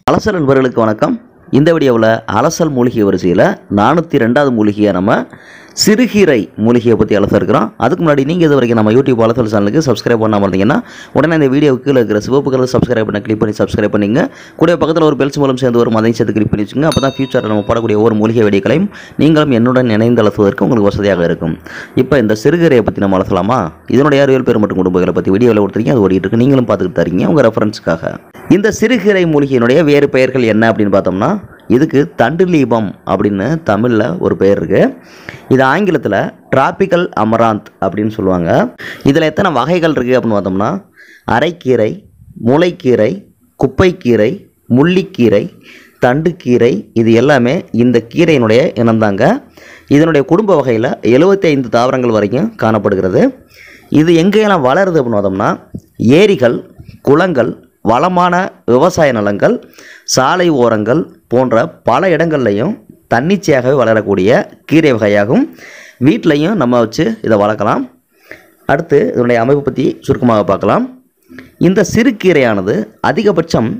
அலசல் நண்பர்களுக்கு வணக்கம் இந்த வீடியோவில் அலசல் மூலிகை வரிசையில் நானூற்றி ரெண்டாவது மூலிகையை நம்ம சிறுகீரை மூலிகையை பற்றி அலச இருக்கிறோம் அதுக்கு முன்னாடி நீங்கள் இது வரைக்கும் நம்ம யூடியூப் அலசல் சேனலுக்கு சப்ஸ்கிரைப் பண்ணாமல் இருந்தீங்கன்னா உடனே இந்த வீடியோவுக்கு கீழே இருக்கிற சிவப்பு கலர் சப்ஸ்கிரைப் பண்ண கிளிக் பண்ணி சப்ஸ்கிரைப் பண்ணிங்க கூட பக்கத்தில் ஒரு பெல்ஸ் மூலம் சேர்ந்து வரும் அதையும் சேர்த்து கிளிக் பண்ணி வச்சுங்க அப்போ தான் ஃபியூச்சரில் நம்ம போடக்கூடிய ஒவ்வொரு மூலிகை வீடியோக்களையும் நீங்களும் என்னுடன் இணைந்து அலசுவதற்கு உங்களுக்கு வசதியாக இருக்கும் இப்போ இந்த சிறுகீரையை பற்றி நம்ம அலசலாமா இதனுடைய அறிவியல் பேர் மற்றும் குடும்பங்களை பற்றி வீடியோவில் கொடுத்துருக்கீங்க அது ஓடிட்டு இருக்கு நீங்களும் பார்த்துக்கிட்டு தரீங்க உங்கள் ரெஃபரன்ஸுக்காக இந்த சிறுகீரை மூலிகையினுடைய வேறு பெயர்கள் என்ன அப்படின்னு பார்த்தோம்னா இதுக்கு தண்டுலீபம் அப்படின்னு தமிழில் ஒரு பெயர் இருக்குது இது ஆங்கிலத்தில் டிராபிக்கல் அமராந்த் அப்படின்னு சொல்லுவாங்க இதில் எத்தனை வகைகள் இருக்குது அப்படின்னு பார்த்தோம்னா அரைக்கீரை முளைக்கீரை குப்பைக்கீரை முள்ளிக்கீரை தண்டுக்கீரை இது எல்லாமே இந்த கீரையினுடைய இனம்தாங்க இதனுடைய குடும்ப வகையில் 75 தாவரங்கள் வரைக்கும் காணப்படுகிறது இது எங்கெல்லாம் வளருது அப்படின்னு பார்த்தோம்னா ஏரிகள் குளங்கள் வளமான விவசாய நிலங்கள் சாலை ஓரங்கள் போன்ற பல இடங்கள்லையும் தன்னிச்சையாகவே வளரக்கூடிய கீரை வகையாகும் வீட்லையும் நம்ம வச்சு இதை வளர்க்கலாம் அடுத்து இதனுடைய அமைப்பு பற்றி சுருக்கமாக பார்க்கலாம் இந்த சிறுகீரையானது அதிகபட்சம்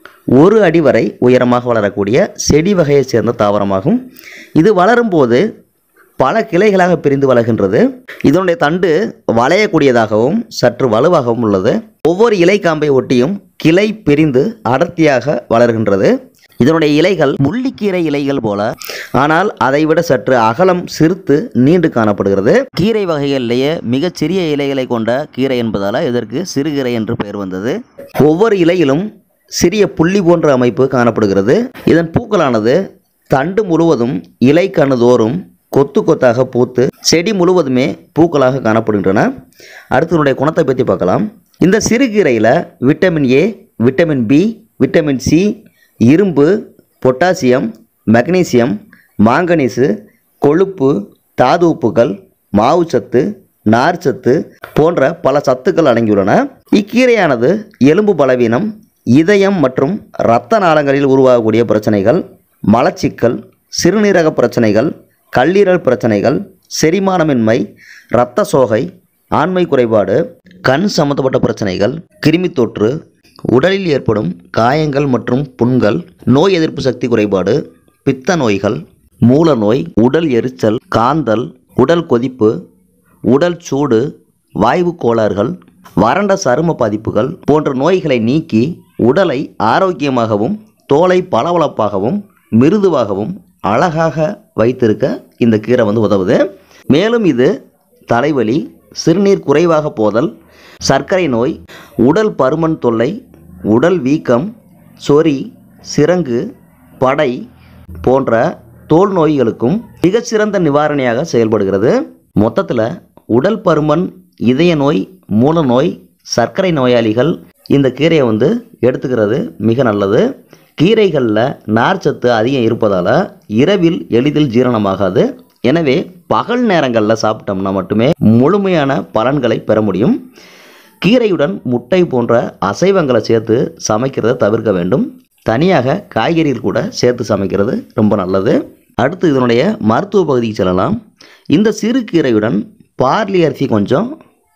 ஒரு அடி வரை உயரமாக வளரக்கூடிய செடி வகையைச் சேர்ந்த தாவரமாகும் இது வளரும்போது பல கிளைகளாக பிரிந்து வளர்கின்றது இதனுடைய தண்டு வளையக்கூடியதாகவும் சற்று வலுவாகவும் உள்ளது ஒவ்வொரு இலை காம்பை ஒட்டியும் கிளை பிரிந்து அடர்த்தியாக வளர்கின்றது இதனுடைய இலைகள் முள்ளிக்கீரை இலைகள் போல ஆனால் அதைவிட சற்று அகலம் சிறுத்து நீண்டு காணப்படுகிறது கீரை வகைகளிலேயே மிகச் சிறிய இலைகளை கொண்ட கீரை என்பதால் இதற்கு சிறுகீரை என்று பெயர் வந்தது ஒவ்வொரு இலையிலும் சிறிய புள்ளி போன்ற அமைப்பு காணப்படுகிறது இதன் பூக்களானது தண்டு முழுவதும் இலை கணுதோறும் கொத்து கொத்தாக பூத்து செடி முழுவதுமே பூக்களாக காணப்படுகின்றன அடுத்து இதனுடைய குணத்தை பற்றி பார்க்கலாம் இந்த சிறுகீரையில் vitamin A vitamin B vitamin C இரும்பு பொட்டாசியம் மெக்னீசியம் மாங்கனீசு கொழுப்பு தாது உப்புகள் மாவுச்சத்து நார்ச்சத்து போன்ற பல சத்துக்கள் அடங்கியுள்ளன இக்கீரையானது எலும்பு பலவீனம் இதயம் மற்றும் இரத்த நாளங்களில் உருவாகக்கூடிய பிரச்சனைகள் மலச்சிக்கல் சிறுநீரக பிரச்சனைகள் கல்லீரல் பிரச்சனைகள் செரிமானமின்மை இரத்த சோகை ஆண்மை குறைபாடு கண் சம்பந்தப்பட்ட பிரச்சனைகள் கிருமித் தொற்று உடலில் ஏற்படும் காயங்கள் மற்றும் புண்கள் நோய் எதிர்ப்பு சக்தி குறைபாடு பித்த நோய்கள் மூல நோய் உடல் எரிச்சல் காந்தல் உடல் கொதிப்பு உடல் சூடு வாய்வு கோளாறுகள் வறண்ட சரும பாதிப்புகள் போன்ற நோய்களை நீக்கி உடலை ஆரோக்கியமாகவும் தோலை பளபளப்பாகவும் மிருதுவாகவும் அழகாக வைத்திருக்க இந்த கீரை வந்து உதவுது மேலும் இது தலைவலி சிறுநீர் குறைவாக போதல் சர்க்கரை நோய் உடல் பருமன் தொல்லை உடல் வீக்கம் சொறி சிரங்கு படை போன்ற தோல் நோய்களுக்கும் மிகச்சிறந்த நிவாரணியாக செயல்படுகிறது மொத்தத்தில் உடல் பருமன் இதய நோய் மூல நோய் சர்க்கரை நோயாளிகள் இந்த கீரையை வந்து எடுத்துக்கிறது மிக நல்லது கீரைகளில் நார்ச்சத்து அதிகம் இருப்பதால் இரவில் எளிதில் ஜீரணமாகாது எனவே பகல் நேரங்களில் சாப்பிட்டோம்னா மட்டுமே முழுமையான பலன்களை பெற முடியும் கீரையுடன் முட்டை போன்ற அசைவங்களை சேர்த்து சமைக்கிறத தவிர்க்க வேண்டும் தனியாக காய்கறிகள் கூட சேர்த்து சமைக்கிறது ரொம்ப நல்லது அடுத்து இதனுடைய மருத்துவ பகுதிக்கு செல்லலாம் இந்த சிறு கீரையுடன் பார்லி அரிசி கொஞ்சம்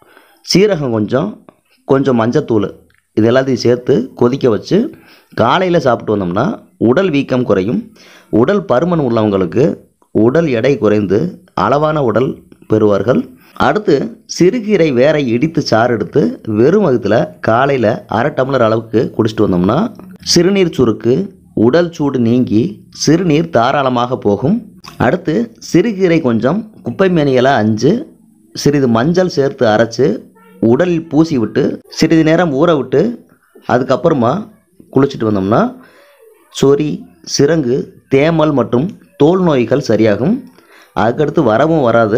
சீரகம் கொஞ்சம் கொஞ்சம் மஞ்சத்தூள் இது எல்லாத்தையும் சேர்த்து கொதிக்க வச்சு காலையில் சாப்பிட்டு வந்தோம்னா உடல் வீக்கம் குறையும் உடல் பருமன் உள்ளவங்களுக்கு உடல் எடை குறைந்து அளவான உடல் பெறுவார்கள் அடுத்து சிறுகீரை வேற இடித்து சாறு எடுத்து வெறும் வகுத்தில் காலையில் அரை டம்ளர் அளவுக்கு குடிச்சிட்டு வந்தோம்னா சிறுநீர் சுருக்கு உடல் சூடு நீங்கி சிறுநீர் தாராளமாக போகும் அடுத்து சிறுகீரை கொஞ்சம் குப்பை மேனியலை அஞ்சு சிறிது மஞ்சள் சேர்த்து அரைச்சு உடலில் பூசி விட்டு சிறிது நேரம் ஊற விட்டு அதுக்கப்புறமா குளிச்சுட்டு வந்தோம்னா சொறி சிரங்கு தேமல் மற்றும் தோல் நோய்கள் சரியாகும் அதுக்கடுத்து வரவும் வராது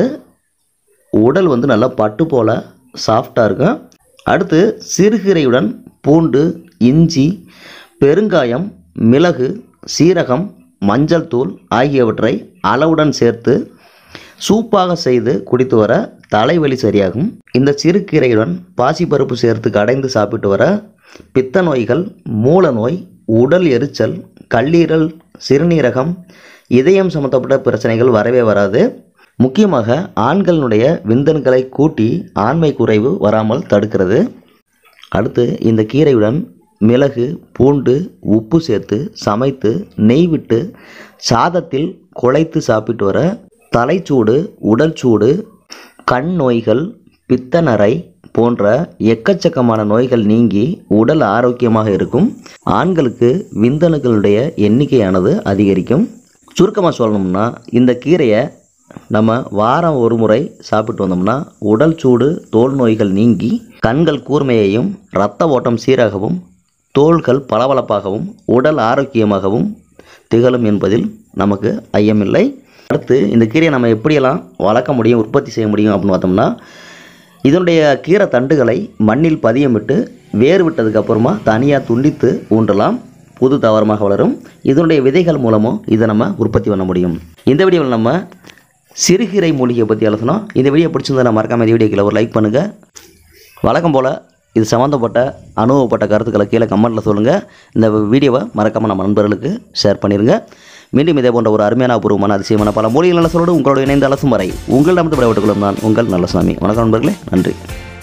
உடல் வந்து நல்லா பட்டு போல் சாஃப்டாக இருக்கும் அடுத்து சிறுகீரையுடன் பூண்டு இஞ்சி பெருங்காயம் மிளகு சீரகம் மஞ்சள் தூள் ஆகியவற்றை அளவுடன் சேர்த்து சூப்பாக செய்து குடித்து வர தலைவலி சரியாகும் இந்த சிறுகீரையுடன் பாசிப்பருப்பு சேர்த்து கடைந்து சாப்பிட்டு வர பித்த நோய்கள் மூல நோய் உடல் எரிச்சல் கல்லீரல் சிறுநீரகம் இதயம் சம்பந்தப்பட்ட பிரச்சனைகள் வரவே வராது முக்கியமாக ஆண்களினுடைய விந்தணுக்களை கூட்டி ஆண்மை குறைவு வராமல் தடுக்கிறது அடுத்து இந்த கீரையுடன் மிளகு பூண்டு உப்பு சேர்த்து சமைத்து நெய் விட்டு சாதத்தில் குழைத்து சாப்பிட்டு வர தலைச்சூடு உடல் சூடு கண் நோய்கள் பித்தநரை போன்ற எக்கச்சக்கமான நோய்கள் நீங்கி உடல் ஆரோக்கியமாக இருக்கும் ஆண்களுக்கு விந்தணுக்களுடைய எண்ணிக்கையானது அதிகரிக்கும் சுருக்கமாக சொல்லணும்னா இந்த கீரையை நம்ம வாரம் ஒரு முறை சாப்பிட்டு வந்தோம்னா உடல் சூடு தோல் நோய்கள் நீங்கி கண்கள் கூர்மையையும் இரத்த ஓட்டம் சீராகவும் தோள்கள் பளபளப்பாகவும் உடல் ஆரோக்கியமாகவும் திகழும் என்பதில் நமக்கு ஐயமில்லை அடுத்து இந்த கீரையை நம்ம எப்படியெல்லாம் வளர்க்க முடியும் உற்பத்தி செய்ய முடியும் அப்படின்னு பார்த்தோம்னா இதனுடைய கீரை தண்டுகளை மண்ணில் பதியமிட்டு வேர் விட்டதுக்கு அப்புறமா தனியாக துண்டித்து ஊன்றலாம் புது தாவரமாக வளரும் இதனுடைய விதைகள் மூலமும் இதை நம்ம உற்பத்தி பண்ண முடியும் இந்த வீடியோவில் நம்ம சிறுகீரை மூலிகையை பற்றி அலசணும் இந்த வீடியோ பிடிச்சிருந்தா நான் மறக்காம இந்த வீடியோ கீழே ஒரு லைக் பண்ணுங்கள் வழக்கம் போல் இது சம்மந்தப்பட்ட அனுபவப்பட்ட கருத்துக்களை கீழே கமெண்ட்டில் சொல்லுங்கள் இந்த வீடியோவை மறக்காமல் நம்ம நண்பர்களுக்கு ஷேர் பண்ணிடுங்க மீண்டும் இதே போன்ற ஒரு அருமையான அபூர்வமான அதிசயமான பல மூலிகள் நல்ல சொல்லோடு உங்களோட இணைந்த அலசும் வரை உங்கள் நமது விடைபெற்றுக் கொள்ளும் நான் உங்கள் நல்லசாமி வணக்கம் நண்பர்களே நன்றி